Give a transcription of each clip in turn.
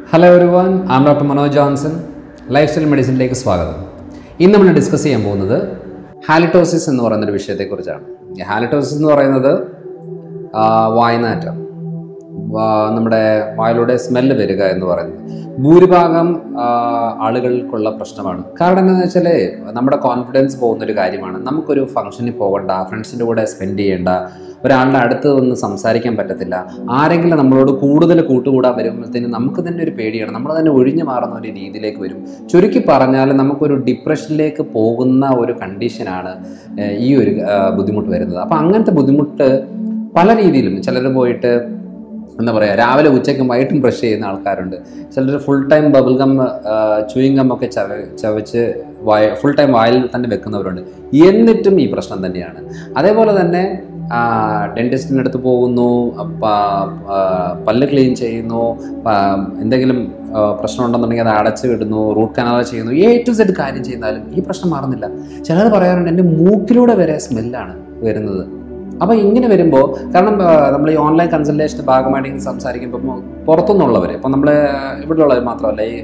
hello everyone I'm doctor Manoj Johnson lifestyle മെഡിസിനിലേക്ക് സ്വാഗതം ഇന്ന് നമ്മൾ ഡിസ്കസ് ചെയ്യാൻ പോകുന്നത് ഹാലിറ്റോസിസ് എന്ന് പറയുന്നൊരു വിഷയത്തെക്കുറിച്ചാണ് ഈ ഹാലിറ്റോസിസ് എന്ന് പറയുന്നത് ആ, വായ്നാറ്റം വാ- നമ്മുടെ വായിലൂടെ സ്മെല്ല് വരിക എന്ന് പറയുന്നത് ഭൂരിഭാഗം ആ, ആളുകൾക്കുള്ള പ്രശ്നമാണ് കാരണം എന്താണെന്ന് വെച്ചാൽ നമ്മുടെ കോൺഫിഡൻസ് പോകുന്നൊരു കാര്യമാണ് നമുക്കൊരു ഫംഗ്ഷനിൽ പോകണ്ട ഫ്രണ്ട്സിൻ്റെ കൂടെ സ്പെൻഡ് ചെയ്യേണ്ട ഒരാളുടെ അടുത്ത് വന്ന് സംസാരിക്കാൻ പറ്റത്തില്ല ആരെങ്കിലും നമ്മളോട് കൂടുതൽ കൂട്ടുകൂടാൻ വരുമ്പോഴത്തേനും നമുക്ക് തന്നെ ഒരു പേടിയാണ് നമ്മൾ തന്നെ ഒഴിഞ്ഞു മാറുന്ന ഒരു രീതിയിലേക്ക് വരും ചുരുക്കി പറഞ്ഞാൽ നമുക്കൊരു ഡിപ്രഷനിലേക്ക് പോകുന്ന ഒരു കണ്ടീഷനാണ് ഏഹ്, ഈ ഒരു ആ, ബുദ്ധിമുട്ട് വരുന്നത് അപ്പം അങ്ങനത്തെ ബുദ്ധിമുട്ട് പല രീതിയിലും ചിലർ പോയിട്ട് എന്താ പറയുക രാവിലെ ഉച്ചയ്ക്കും വൈകിട്ടും ബ്രഷ് ചെയ്യുന്ന ആൾക്കാരുണ്ട് ചിലർ full time bubble gum chewing gum ഒക്കെ ചവ ചവച്ച് വായ ഫുൾ ടൈം വായിൽ തന്നെ വെക്കുന്നവരുണ്ട് എന്നിട്ടും ഈ പ്രശ്നം തന്നെയാണ് അതേപോലെ തന്നെ ഡെൻറ്റിസ്റ്റിൻ്റെ അടുത്ത് പോകുന്നു പ- ആ, പല്ല് ക്ലീൻ ചെയ്യുന്നു പ- എന്തെങ്കിലും ആ, പ്രശ്നം ഉണ്ടെന്നുണ്ടെങ്കിൽ അത് അടച്ചു വിടുന്നു റൂട്ട് കനാൽ ചെയ്യുന്നു എ ടു സെഡ് കാര്യം ചെയ്യുന്നാലും ഈ പ്രശ്നം മാറുന്നില്ല ചിലർ പറയാറുണ്ട് എൻ്റെ മൂക്കിലൂടെ വരെ സ്മെല്ലാണ് വരുന്നത് അപ്പോൾ ഇങ്ങനെ വരുമ്പോൾ കാരണം നമ്മൾ ഈ ഓൺലൈൻ കൺസൾട്ടേഷൻ്റെ ഭാഗമായിട്ട് ഇങ്ങനെ സംസാരിക്കുമ്പോൾ പുറത്തുനിന്നുള്ളവർ ഇപ്പം നമ്മൾ ഇവിടെയുള്ളവർ മാത്രമല്ല ഈ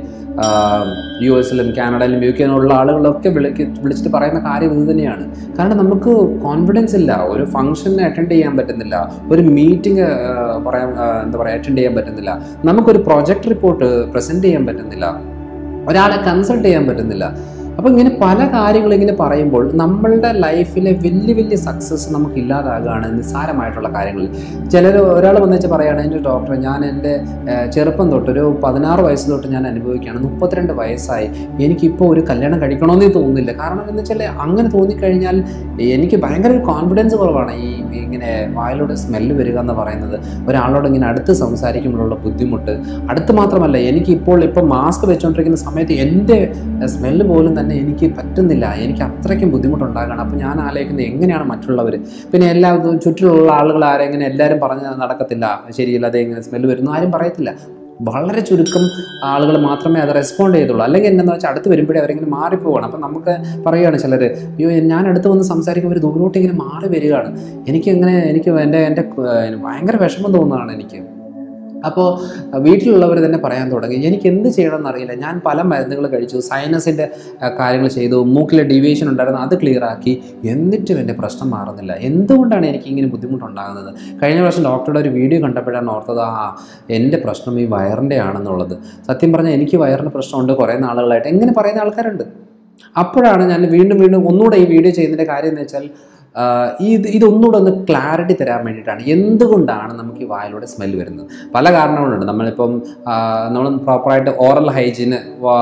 യു എസിലും കാനഡയിലും യു കെയിലുള്ള ആളുകളൊക്കെ വിളിക്ക് വിളിച്ചിട്ട് പറയുന്ന കാര്യം ഇത് തന്നെയാണ് കാരണം നമുക്ക് കോൺഫിഡൻസ് ഇല്ല ഒരു ഫംഗ്ഷൻ അറ്റൻഡ് ചെയ്യാൻ പറ്റുന്നില്ല ഒരു മീറ്റിംഗ് പറയാൻ ആ, എന്താ പറയുക അറ്റൻഡ് ചെയ്യാൻ പറ്റുന്നില്ല നമുക്കൊരു പ്രൊജക്ട് റിപ്പോർട്ട് പ്രസൻറ്റ് ചെയ്യാൻ പറ്റുന്നില്ല ഒരാളെ കൺസൾട്ട് ചെയ്യാൻ പറ്റുന്നില്ല അപ്പോൾ ഇങ്ങനെ പല കാര്യങ്ങൾ ഇങ്ങനെ പറയുമ്പോൾ നമ്മളുടെ ലൈഫിലെ വലിയ വലിയ സക്സസ് നമുക്ക് ഇല്ലാതാകുകയാണ് നിസ്സാരമായിട്ടുള്ള കാര്യങ്ങൾ ചിലർ ഒരാൾ വന്നുവെച്ചാൽ പറയുകയാണ് എൻ്റെ ഡോക്ടർ ഞാൻ എൻ്റെ ഏഹ്, ചെറുപ്പം തൊട്ട് ഒരു പതിനാറ് വയസ്സ് തൊട്ട് ഞാൻ അനുഭവിക്കുകയാണ് മുപ്പത്തിരണ്ട് വയസ്സായി എനിക്കിപ്പോൾ ഒരു കല്യാണം കഴിക്കണമെന്നേ തോന്നുന്നില്ല കാരണം എന്ന് വെച്ചാൽ അങ്ങനെ തോന്നിക്കഴിഞ്ഞാൽ എനിക്ക് ഭയങ്കര ഒരു കോൺഫിഡൻസ് കുറവാണ് ഈ ഇങ്ങനെ വായിലൂടെ സ്മെല്ല് വരിക എന്ന് പറയുന്നത് ഒരാളോട് ഇങ്ങനെ അടുത്ത് സംസാരിക്കുമ്പോഴുള്ള ബുദ്ധിമുട്ട് അടുത്ത് മാത്രമല്ല എനിക്ക് ഇപ്പോൾ ഇപ്പോൾ മാസ്ക് വെച്ചുകൊണ്ടിരിക്കുന്ന സമയത്ത് എൻ്റെ സ്മെല്ല് പോലും തന്നെ എനിക്ക് പറ്റുന്നില്ല എനിക്ക് അത്രയ്ക്കും ബുദ്ധിമുട്ടുണ്ടാകണം അപ്പോൾ ഞാൻ ആലോചിക്കുന്നത് എങ്ങനെയാണ് മറ്റുള്ളവർ പിന്നെ എല്ലാ ചുറ്റിലുള്ള ആളുകൾ ആരെങ്ങനെ എല്ലാവരും പറഞ്ഞ് നടക്കത്തില്ല ശരിയില്ല അത് എങ്ങനെ സ്മെല്ല് വരുന്നു ആരും പറയത്തില്ല വളരെ ചുരുക്കം ആളുകൾ മാത്രമേ അത് റെസ്പോണ്ട് ചെയ്തുള്ളൂ അല്ലെങ്കിൽ എന്താണെന്ന് വെച്ചാൽ അടുത്ത് വരുമ്പോഴേ അവരിങ്ങനെ മാറിപ്പോവാണ് അപ്പം നമുക്ക് പറയുകയാണ് ചിലർ അയ്യോ ഞാൻ അടുത്ത് വന്ന് സംസാരിക്കുമ്പോൾ ഒരു ദൂരോട്ട് ഇങ്ങനെ മാറി വരികയാണ് എനിക്ക് എങ്ങനെ എനിക്ക് എൻ്റെ എൻ്റെ ഏഹ്, ഭയങ്കര വിഷമം തോന്നുകയാണ് എനിക്ക് അപ്പോൾ വീട്ടിലുള്ളവർ തന്നെ പറയാൻ തുടങ്ങി എനിക്ക് എന്ത് ചെയ്യണമെന്ന് അറിയില്ല ഞാൻ പല മരുന്നുകൾ കഴിച്ചു സൈനസിൻ്റെ കാര്യങ്ങൾ ചെയ്തു മൂക്കിലെ ഡീവിയേഷൻ ഉണ്ടായിരുന്നു അത് ക്ലിയർ ആക്കി എന്നിട്ടും എൻ്റെ പ്രശ്നം മാറുന്നില്ല എന്തുകൊണ്ടാണ് എനിക്ക് ഇങ്ങനെ ബുദ്ധിമുട്ടുണ്ടാകുന്നത് കഴിഞ്ഞ പ്രാവശ്യം ഡോക്ടറുടെ ഒരു വീഡിയോ കണ്ടപ്പോഴാണ് ഓർത്തത് ആ എൻ്റെ പ്രശ്നം ഈ വയറിൻ്റെ ആണെന്നുള്ളത് സത്യം പറഞ്ഞാൽ എനിക്ക് വയറിന് പ്രശ്നമുണ്ട് കുറേ നാളുകളായിട്ട് എങ്ങനെ പറയുന്ന ആൾക്കാരുണ്ട് അപ്പോഴാണ് ഞാൻ വീണ്ടും വീണ്ടും ഒന്നുകൂടെ ഈ വീഡിയോ ചെയ്യുന്നതിൻ്റെ കാര്യം എന്ന് വെച്ചാൽ ആ, ഇത് ഇതൊന്നുകൂടെ ഒന്ന് ക്ലാരിറ്റി തരാൻ വേണ്ടിയിട്ടാണ് എന്തുകൊണ്ടാണ് നമുക്ക് ഈ വായിലൂടെ സ്മെല്ല് വരുന്നത് പല കാരണങ്ങളുണ്ട് നമ്മളിപ്പം ആ, നമ്മൾ പ്രോപ്പറായിട്ട് ഓറൽ ഹൈജീന്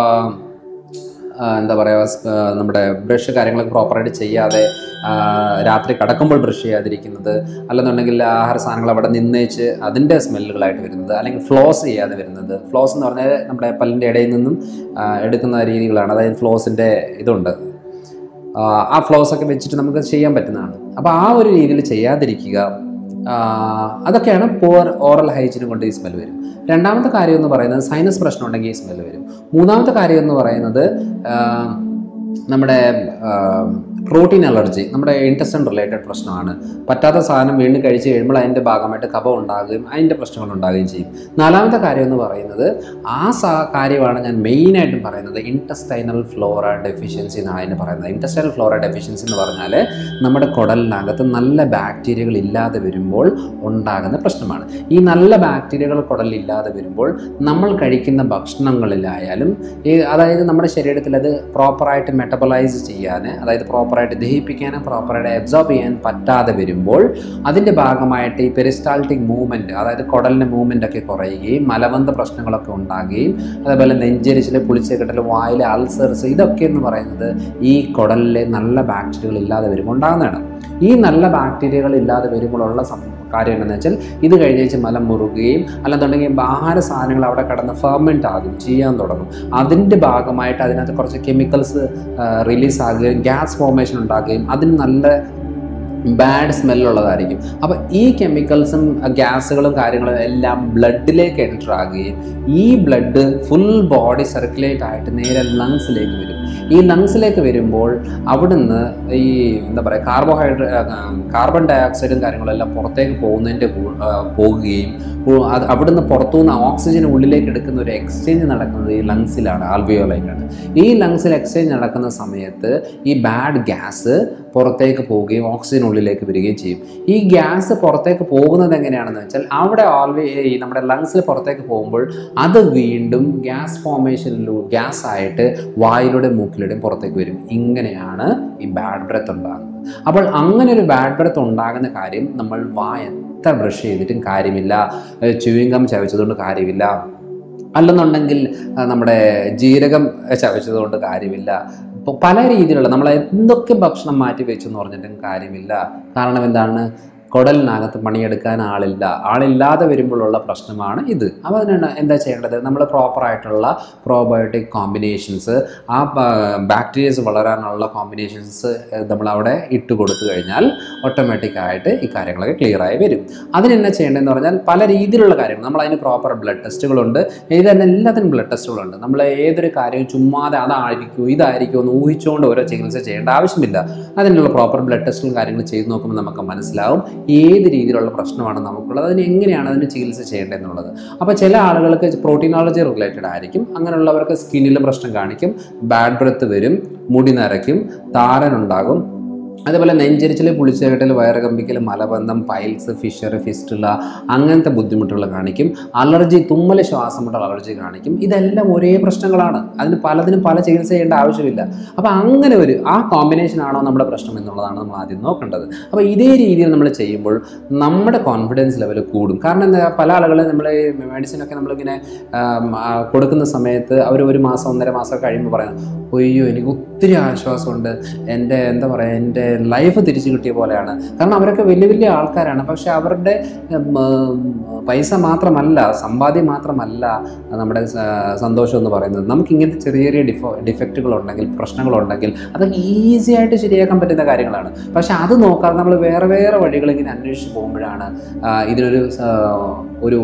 എന്താ പറയുക സ്- ആ, നമ്മുടെ ബ്രഷ് കാര്യങ്ങളൊക്കെ പ്രോപ്പറായിട്ട് ചെയ്യാതെ ആ, രാത്രി കിടക്കുമ്പോൾ ബ്രഷ് ചെയ്യാതിരിക്കുന്നത് അല്ലെന്നുണ്ടെങ്കിൽ ആഹാര സാധനങ്ങൾ അവിടെ നിന്നേച്ച് അതിൻ്റെ സ്മെല്ലുകളായിട്ട് വരുന്നത് അല്ലെങ്കിൽ ഫ്ലോസ് ചെയ്യാതെ വരുന്നത് ഫ്ലോസ് എന്ന് പറഞ്ഞാൽ നമ്മുടെ പല്ലിൻ്റെ ഇടയിൽ നിന്നും ആ, എടുക്കുന്ന രീതികളാണ് അതായത് ഫ്ലോസിൻ്റെ ഇതുണ്ട് ആ, ആ ഫ്ലോസ് ഒക്കെ വെച്ചിട്ട് നമുക്ക് ചെയ്യാൻ പറ്റുന്നതാണ് അപ്പോൾ ആ ഒരു രീതിയിൽ ചെയ്യാതിരിക്കുക ആ, അതൊക്കെയാണ് പോർ ഓറൽ ഹൈജീനും കൊണ്ട് ഈ സ്മെൽ വരും രണ്ടാമത്തെ കാര്യം എന്ന് പറയുന്നത് സൈനസ് പ്രശ്നം ഉണ്ടെങ്കിൽ ഈ സ്മെൽ വരും മൂന്നാമത്തെ കാര്യം എന്ന് പറയുന്നത് ആ, നമ്മുടെ പ്രോട്ടീൻ അലർജി നമ്മുടെ ഇൻറ്റസ്റ്റൻ റിലേറ്റഡ് പ്രശ്നമാണ് പറ്റാത്ത സാധനം വീണ്ടും കഴിച്ച് കഴിയുമ്പോൾ അതിൻ്റെ ഭാഗമായിട്ട് കഫം ഉണ്ടാകുകയും അതിൻ്റെ പ്രശ്നങ്ങൾ ഉണ്ടാകുകയും ചെയ്യും നാലാമത്തെ കാര്യം എന്ന് പറയുന്നത് ആ സാ കാര്യമാണ് ഞാൻ മെയിനായിട്ടും പറയുന്നത് ഇൻറ്റസ്റ്റൈനൽ ഫ്ലോറ ഡെഫിഷ്യൻസി എന്നാണ് അതിന് പറയുന്നത് ഇൻറ്റസ്റ്റൈനൽ ഫ്ലോറ ഡെഫിഷ്യൻസി എന്ന് പറഞ്ഞാൽ നമ്മുടെ കുടലിനകത്ത് നല്ല ബാക്ടീരിയകൾ ഇല്ലാതെ വരുമ്പോൾ ഉണ്ടാകുന്ന പ്രശ്നമാണ് ഈ നല്ല ബാക്ടീരിയകൾ കുടലിൽ ഇല്ലാതെ വരുമ്പോൾ നമ്മൾ കഴിക്കുന്ന ഭക്ഷണങ്ങളിലായാലും ഈ അതായത് നമ്മുടെ ശരീരത്തിൽ അത് പ്രോപ്പറായിട്ട് മെറ്റബലൈസ് ചെയ്യാൻ അതായത് പ്രോപ്പറായിട്ട് ദഹിപ്പിക്കാനും പ്രോപ്പറായിട്ട് അബ്സോർബ് ചെയ്യാൻ പറ്റാതെ വരുമ്പോൾ അതിൻ്റെ ഭാഗമായിട്ട് ഈ പെരിസ്റ്റാൾട്ടിക് മൂവ്മെൻറ്റ് അതായത് കുടലിൻ്റെ മൂവ്മെൻ്റ് ഒക്കെ കുറയുകയും മലബന്ധ പ്രശ്നങ്ങളൊക്കെ ഉണ്ടാകുകയും അതേപോലെ നെഞ്ചരിച്ചിൽ പുളിച്ചക്കെട്ടൽ വായിലെ അൾസേഴ്സ് ഇതൊക്കെ എന്ന് പറയുന്നത് ഈ കുടലിലെ നല്ല ബാക്ടീരിയകൾ ഇല്ലാതെ വരുമ്പോൾ ഉണ്ടാകുന്നതാണ് ഈ നല്ല ബാക്ടീരിയകൾ ഇല്ലാതെ വരുമ്പോഴുള്ള സം- കാര്യം എന്താണെന്ന് വെച്ചാൽ ഇത് കഴിഞ്ഞേച്ച് മലം മുറുകുകയും അല്ലെന്നുണ്ടെങ്കിൽ ആഹാര സാധനങ്ങൾ അവിടെ കിടന്ന് ഫെർമെൻ്റ് ആകും ചെയ്യാൻ തുടങ്ങും അതിൻ്റെ ഭാഗമായിട്ട് അതിനകത്ത് കുറച്ച് കെമിക്കൽസ് റിലീസ് ആകുകയും ഗ്യാസ് ഫോർമേഷൻ ഉണ്ടാകുകയും അതിന് നല്ല ബാഡ് സ്മെല്ലുള്ളതായിരിക്കും അപ്പോൾ ഈ കെമിക്കൽസും ഗ്യാസുകളും കാര്യങ്ങളും എല്ലാം ബ്ലഡിലേക്ക് എൻറ്റർ ആകുകയും ഈ ബ്ലഡ് ഫുൾ ബോഡി സർക്കുലേറ്റ് ആയിട്ട് നേരെ ലങ്സിലേക്ക് വരും ഈ ലങ്സിലേക്ക് വരുമ്പോൾ അവിടുന്ന് ഈ എന്താ പറയുക കാർബോഹൈഡ്രേ കാർബൺ ഡയോക്സൈഡും കാര്യങ്ങളെല്ലാം പുറത്തേക്ക് പോകുന്നതിൻ്റെ കൂ- ആ, പോകുകയും ഉ- അത് അവിടുന്ന് പുറത്തുനിന്ന് ഓക്സിജൻ ഉള്ളിലേക്ക് എടുക്കുന്ന ഒരു എക്സ്ചേഞ്ച് നടക്കുന്നത് ഈ ലങ്സിലാണ് ആൽവിയോലൈനാണ് ഈ ലങ്സിൽ എക്സ്ചേഞ്ച് നടക്കുന്ന സമയത്ത് ഈ ബാഡ് ഗ്യാസ് പുറത്തേക്ക് പോവുകയും ഓക്സിജൻ ഉള്ളിലേക്ക് വരികയും ചെയ്യും ഈ ഗ്യാസ് പുറത്തേക്ക് പോകുന്നത് എങ്ങനെയാണെന്ന് വെച്ചാൽ അവിടെ ഓൾവേ ഈ നമ്മുടെ ലങ്സിൽ പുറത്തേക്ക് പോകുമ്പോൾ അത് വീണ്ടും ഗ്യാസ് ഫോർമേഷനിലൂടെ ഗ്യാസ് ആയിട്ട് വായിലൂടെ മൂക്കിലൂടെയും പുറത്തേക്ക് വരും ഇങ്ങനെയാണ് ഈ ബാഡ് ബ്രെത്ത് ഉണ്ടാകുന്നത് അപ്പോൾ അങ്ങനെ ഒരു ബാഡ് ബ്രെത്ത് ഉണ്ടാകുന്ന കാര്യം നമ്മൾ വായ എത്ര ബ്രഷ് ചെയ്തിട്ടും കാര്യമില്ല ചുവിങ്കം ചവച്ചതുകൊണ്ട് കാര്യമില്ല അല്ലെന്നുണ്ടെങ്കിൽ ആ, നമ്മുടെ ജീരകം ചവച്ചതുകൊണ്ട് കാര്യമില്ല ഇപ്പോൾ പല രീതിയിലുള്ള നമ്മൾ എന്തൊക്കെ ഭക്ഷണം മാറ്റി വെച്ചു എന്ന് പറഞ്ഞിട്ടും കാര്യമില്ല കാരണം എന്താണ് കുടലിനകത്ത് പണിയെടുക്കാൻ ആളില്ല ആളില്ലാതെ വരുമ്പോഴുള്ള പ്രശ്നമാണ് ഇത് അപ്പോൾ അതിനാണ് എന്താ ചെയ്യേണ്ടത് നമ്മൾ പ്രോപ്പറായിട്ടുള്ള പ്രോബയോട്ടിക് കോമ്പിനേഷൻസ് ആ ബാക്ടീരിയസ് വളരാനുള്ള കോമ്പിനേഷൻസ് നമ്മൾ അവിടെ ഇട്ട് കൊടുത്തു കഴിഞ്ഞാൽ ഓട്ടോമാറ്റിക്കായിട്ട് ഈ കാര്യങ്ങളൊക്കെ ക്ലിയർ ആയി വരും അതിന് എന്നാ ചെയ്യേണ്ടതെന്ന് പറഞ്ഞാൽ പല രീതിയിലുള്ള കാര്യങ്ങൾ നമ്മൾ അതിന് പ്രോപ്പർ ബ്ലഡ് ടെസ്റ്റുകളുണ്ട് ഇത് തന്നെ എല്ലാത്തിനും ബ്ലഡ് ടെസ്റ്റുകളുണ്ട് നമ്മൾ ഏതൊരു കാര്യവും ചുമ്മാതെ അതായിരിക്കും ഇതായിരിക്കും എന്ന് ഊഹിച്ചുകൊണ്ട് ഓരോ ചികിത്സ ചെയ്യേണ്ട ആവശ്യമില്ല അതിനുള്ള പ്രോപ്പർ ബ്ലഡ് ടെസ്റ്റും കാര്യങ്ങളും ചെയ്ത് നോക്കുമ്പോൾ നമുക്ക് മനസ്സിലാവും ഏത് രീതിയിലുള്ള പ്രശ്നമാണ് നമുക്കുള്ളത് അതിന് എങ്ങനെയാണ് അതിന് ചികിത്സ ചെയ്യേണ്ടതെന്നുള്ളത് അപ്പോൾ ചില ആളുകൾക്ക് പ്രോട്ടീനോളജി റിലേറ്റഡ് ആയിരിക്കും അങ്ങനെയുള്ളവർക്ക് സ്കിന്നിൽ പ്രശ്നം കാണിക്കും ബാഡ് ബ്രത്ത് വരും മുടി നരയ്ക്കും താരനുണ്ടാകും അതേപോലെ നെഞ്ചരിച്ചിൽ പുളിച്ചേട്ടൽ വയറുകമ്പിക്കൽ മലബന്ധം പൈൽസ് ഫിഷർ ഫിസ്റ്റുല അങ്ങനത്തെ ബുദ്ധിമുട്ടുകൾ കാണിക്കും അലർജി തുമ്മൽ ശ്വാസം മുട്ടൽ അലർജി കാണിക്കും ഇതെല്ലാം ഒരേ പ്രശ്നങ്ങളാണ് അതിന് പലതിനും പല ചികിത്സ ചെയ്യേണ്ട ആവശ്യമില്ല അപ്പോൾ അങ്ങനെ ഒരു ആ കോമ്പിനേഷൻ ആണോ നമ്മുടെ പ്രശ്നം എന്നുള്ളതാണ് നമ്മൾ ആദ്യം നോക്കേണ്ടത് അപ്പോൾ ഇതേ രീതിയിൽ നമ്മൾ ചെയ്യുമ്പോൾ നമ്മുടെ കോൺഫിഡൻസ് ലെവൽ കൂടും കാരണം എന്താ പല ആളുകളും നമ്മൾ മെഡിസിനൊക്കെ നമ്മളിങ്ങനെ ആം, ആ, കൊടുക്കുന്ന സമയത്ത് അവർ ഒരു മാസം ഒന്നര മാസം കഴിയുമ്പോൾ പറയുന്നത് അയ്യോ എനിക്ക് ഒത്തിരി ആശ്വാസമുണ്ട് എൻ്റെ എന്താ പറയുക എൻ്റെ ലൈഫ് തിരിച്ചു കിട്ടിയ പോലെയാണ് കാരണം അവരൊക്കെ വലിയ വലിയ ആൾക്കാരാണ് പക്ഷെ അവരുടെ ഉം, ഉം, പൈസ മാത്രമല്ല സമ്പാദ്യം മാത്രമല്ല നമ്മുടെ സ- സന്തോഷം എന്ന് പറയുന്നത് നമുക്ക് ഇങ്ങനത്തെ ചെറിയ ചെറിയ ഡിഫോ ഡിഫക്റ്റുകളുണ്ടെങ്കിൽ പ്രശ്നങ്ങളുണ്ടെങ്കിൽ അതൊക്കെ ഈസി ആയിട്ട് ശരിയാക്കാൻ പറ്റുന്ന കാര്യങ്ങളാണ് പക്ഷെ അത് നോക്കാതെ നമ്മൾ വേറെ വേറെ വഴികൾ ഇങ്ങനെ അന്വേഷിച്ച് പോകുമ്പോഴാണ് ആ, ഇതിനൊരു സ- ഒരു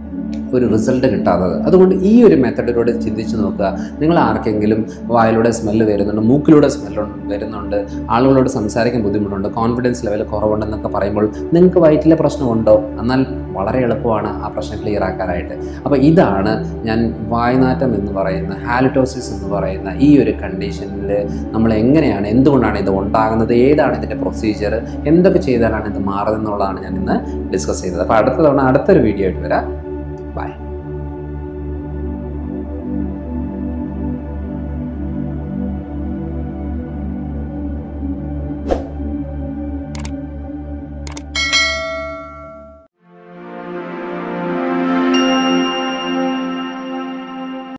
ഒരു റിസൾട്ട് കിട്ടാത്തത് അതുകൊണ്ട് ഈ ഒരു മെത്തഡിലൂടെ ചിന്തിച്ച് നോക്കുക നിങ്ങൾ ആർക്കെങ്കിലും വായിലൂടെ സ്മെല്ല് വരുന്നുണ്ട് മൂക്കിലൂടെ സ്മെല്ല് വരുന്നുണ്ട് ആളുകളോട് സംസാരിക്കാൻ ബുദ്ധിമുട്ടുണ്ട് കോൺഫിഡൻസ് ലെവൽ കുറവുണ്ടെന്നൊക്കെ പറയുമ്പോൾ നിങ്ങൾക്ക് വയറ്റിലെ പ്രശ്നമുണ്ടോ എന്നാൽ വളരെ എളുപ്പമാണ് ആ പ്രശ്നം ക്ലിയർ ആക്കാനായിട്ട് അപ്പോൾ ഇതാണ് ഞാൻ വായ്നാറ്റം എന്ന് പറയുന്ന ഹാലിറ്റോസിസ് എന്ന് പറയുന്ന ഈ ഒരു കണ്ടീഷനിൽ നമ്മൾ എങ്ങനെയാണ് എന്തുകൊണ്ടാണ് ഇത് ഉണ്ടാകുന്നത് ഏതാണ് ഇതിൻ്റെ പ്രൊസീജിയർ എന്തൊക്കെ ചെയ്താലാണ് ഇത് മാറുന്നത് എന്നുള്ളതാണ് ഞാൻ ഇന്ന് ഡിസ്കസ് ചെയ്തത് അപ്പോൾ അടുത്ത തവണ അടുത്തൊരു വീഡിയോ ആയിട്ട് വരാം ബൈ